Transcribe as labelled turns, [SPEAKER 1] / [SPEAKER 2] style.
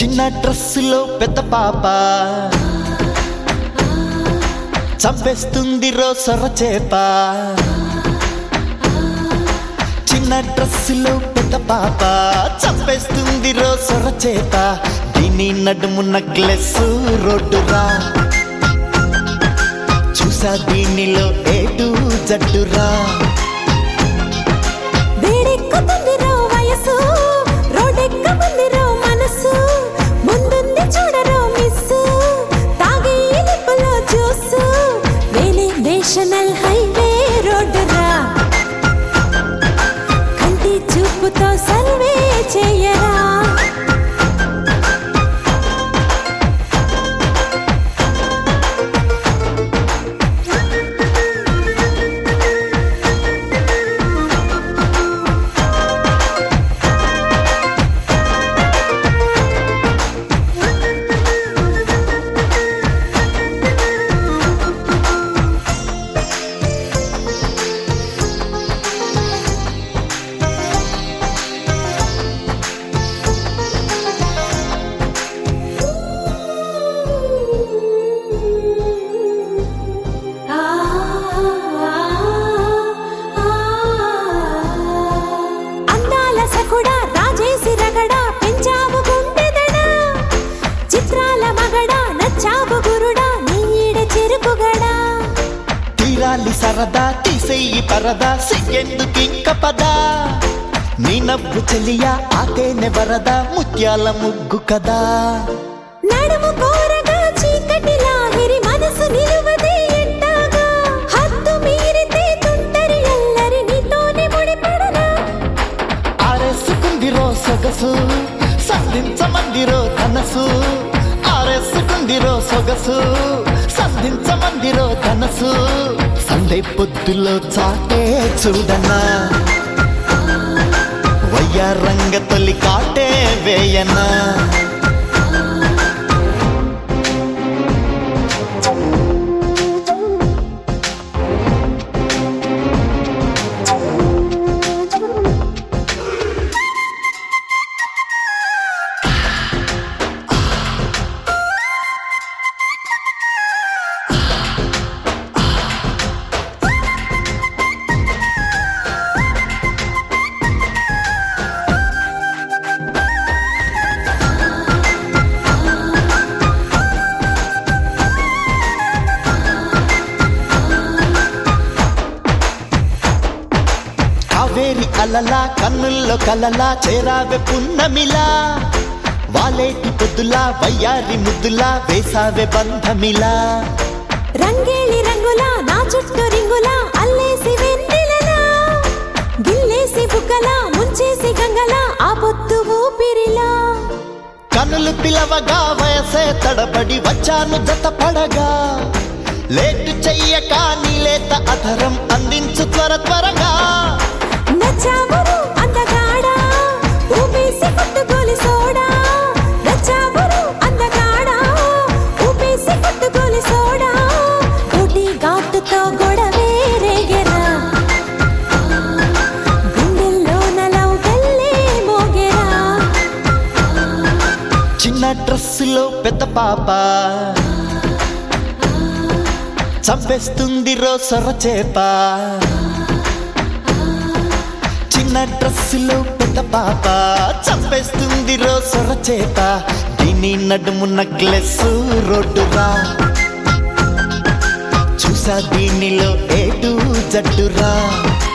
[SPEAKER 1] చిన్న డ్రెస్సులో పెద్ద పాప చంపేస్తుంది రో సొర చేప చిన్న డ్రెస్సులో పెద్ద పాప చంపేస్తుంది రో సొర చేప దీని నడుము నక్లెస్ రోడ్డురా చూసా దీనిలో ఏటు జట్టురా
[SPEAKER 2] వేడెక్కుతుందిరో వయసు రోడెక్కముందిరో మనసు ముందుంది చూడరో మిస్సు తాగే లిప్పులో జ్యూసు వేలే నేషనల్ హైవే రోడ్డురా కంటి చూపుతో సర్వే చేయరా అందాల సకుడా రాజేసి రగడా పెంచావు గుండెదడా చిత్రాల మగడా నచ్చావు గురుడా నీడ చెరుకుగడా
[SPEAKER 1] తీరాలి సరదా తీసేయి పరదా సిగ్గెందుకింక పదా నీ నవ్వు చెలియా ఆతేనె వరద ముత్యాల ముగ్గు కదా
[SPEAKER 2] నడుము కోరగా చీకటి లాహిరి మనసు నిలువదే ఎట్టాగా హద్దు మీరితే తుంటరి అల్లరి నీతోనే ముడిపడనా
[SPEAKER 1] ఆరేసుకుందిరో సొగసు సంధించమందిరో ధనసు ఆరేసుకుందిరో సొగసు సంధించమందిరో ధనసు సండే పొద్దులో చాటే చూడనా వయ్యారంగ తొలి కాటే వేయనా కావేరి అలలా కన్నుల్లో కలలా చేరావె పున్నమిలా వాలేటి పొద్దులా వయ్యారి ముద్దులా వేసావె బంధమిలా
[SPEAKER 2] రంగేలి రంగులా నా చుట్టూ రింగులా అల్లేసి వెన్నెలలా గిల్లేసి బుగ్గలా ముంచేసి గంగలా ఆ పొద్దు ఊపిరిలా
[SPEAKER 1] కనులు పిలవగా వయసే తడబడి వచ్చాను జత పడగా లేటు చెయ్యక నీలేత అధరం అందించు త్వర త్వరగా
[SPEAKER 2] నచ్చావురు అందగాడా ఊపేసి కొట్టుకోలి సోడా నచ్చావురు అందగాడా ఊపేసి కొట్టుకోలి సోడా కోటి ఘాటుతో గొడవే రేగెరా గుండెల్లో నలవు గల్లే మోగెరా
[SPEAKER 1] చిన్న డ్రెస్సులో పెద్ద పాప చంపేస్తుంది రో సొర చేప చిన్న డ్రెస్సులో పెద్ద పాప చంపేస్తుంది రో సొర చేప దీని నడుము నక్లెస్ రోడ్డురా చూసా దీనిలో ఏటు జట్టురా